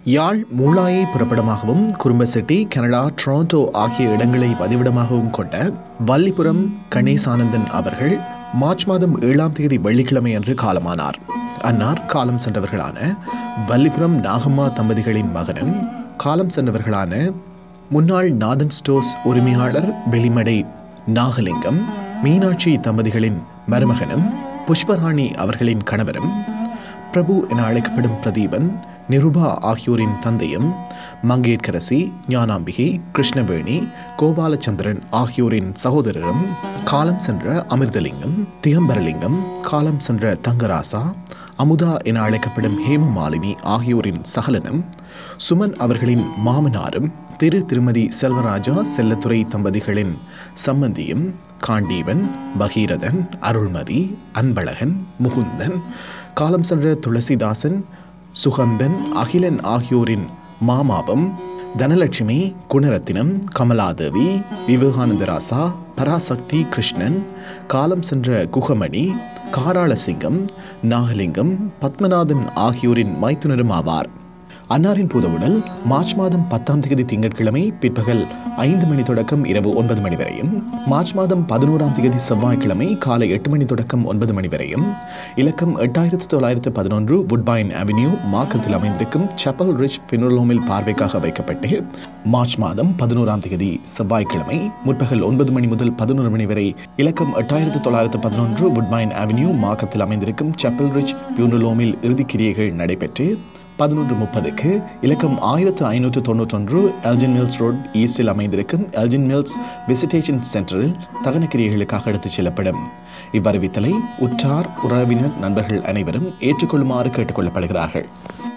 யாழ் மூளாயை புறப்படமாகவும் குறும்பசெட்டி Canada Toronto ஆகிய இடங்களை பதிவிடமாகவும் கொண்ட வல்லிபுரம் கணேசானந்தன் அவர்கள் மார்ச் மாதம் ஏழாம் தேதி வெள்ளிக்கிழமை அன்று காலமானார் அன்னார் காலம் சென்றவர்களான வல்லிபுரம் நாகம்மா தம்பதிகளின் மகனும் காலம் சென்றவர்களான முன்னாள் நாதன் ஸ்டோர்ஸ் உரிமையாளர் வெளிமடை நாகலிங்கம் மீனாட்சி தம்பதிகளின் மருமகனும் புஷ்பராணி அவர்களின் கணவரும் பிரபு என அழைக்கப்படும் பிரதீபன் நிருபா ஆகியோரின் தந்தையும் மங்கேற்கரசி ஞானாம்பிகை கிருஷ்ணவேணி கோபாலச்சந்திரன் ஆகியோரின் சகோதரரும் காலம் சென்ற அமிர்தலிங்கம் திகம்பரலிங்கம் காலம் சென்ற தங்கராசா அமுதா என அழைக்கப்படும் ஹேமமாலினி ஆகியோரின் சகலனும் சுமன் அவர்களின் மாமனாரும் திரு திருமதி செல்வராஜா செல்லத்துறை தம்பதிகளின் சம்மந்தியும் காண்டீவன் பகீரதன் அருள்மதி அன்பழகன் முகுந்தன் காலம் சென்ற துளசிதாசன் சுகந்தன் அகிலன் ஆகியோரின் மாமாவும் தனலட்சுமி குணரத்தினம் கமலாதேவி விவேகானந்தராசா பராசக்தி கிருஷ்ணன் காலம் சென்ற குகமணி காராளசிங்கம் நாகலிங்கம் பத்மநாதன் ஆகியோரின் மைத்துனரும் ஆவார் அன்னாரின் பூதவுடல் மார்ச் மாதம் பத்தாம் தேதி திங்கட்கிழமை பிற்பகல் ஐந்து மணி தொடக்கம் இரவு ஒன்பது மணி வரையும் மார்ச் மாதம் பதினோராம் தேதி செவ்வாய்க்கிழமை காலை எட்டு மணி தொடக்கம் ஒன்பது மணி வரையும் இலக்கம் எட்டாயிரத்து தொள்ளாயிரத்து பதினொன்று வுட்பைன் அவென்யூ மார்க்கத்தில் அமைந்திருக்கும் செப்பல் ரிச் பினோலோமில் பார்வைக்காக வைக்கப்பட்டு மார்ச் மாதம் பதினோராம் தேதி செவ்வாய்க்கிழமை முற்பகல் ஒன்பது மணி முதல் பதினோரு மணி வரை இலக்கம் எட்டாயிரத்து தொள்ளாயிரத்து பதினொன்று வுட்பைன் அவென்யூ மார்க்கத்தில் அமைந்திருக்கும் செப்பல் ரிச் பியூனலோமில் இறுதிக்கிரியைகள் நடைபெற்று பதினொன்று முப்பதுக்கு இலக்கம் ஆயிரத்து ஐநூற்று தொண்ணூற்றொன்று எல்ஜின் மில்ஸ் ரோட் ஈஸ்டில் அமைந்திருக்கும் எல்ஜின் மில்ஸ் விசிட்டேஷன் சென்டரில் தகனக்கிரியைகளுக்காக எடுத்துச் செல்லப்படும் இவ்வறிவித்தலை உற்றார் உறவினர் நண்பர்கள் அனைவரும் ஏற்றுக்கொள்ளுமாறு கேட்டுக்கொள்ளப்படுகிறார்கள்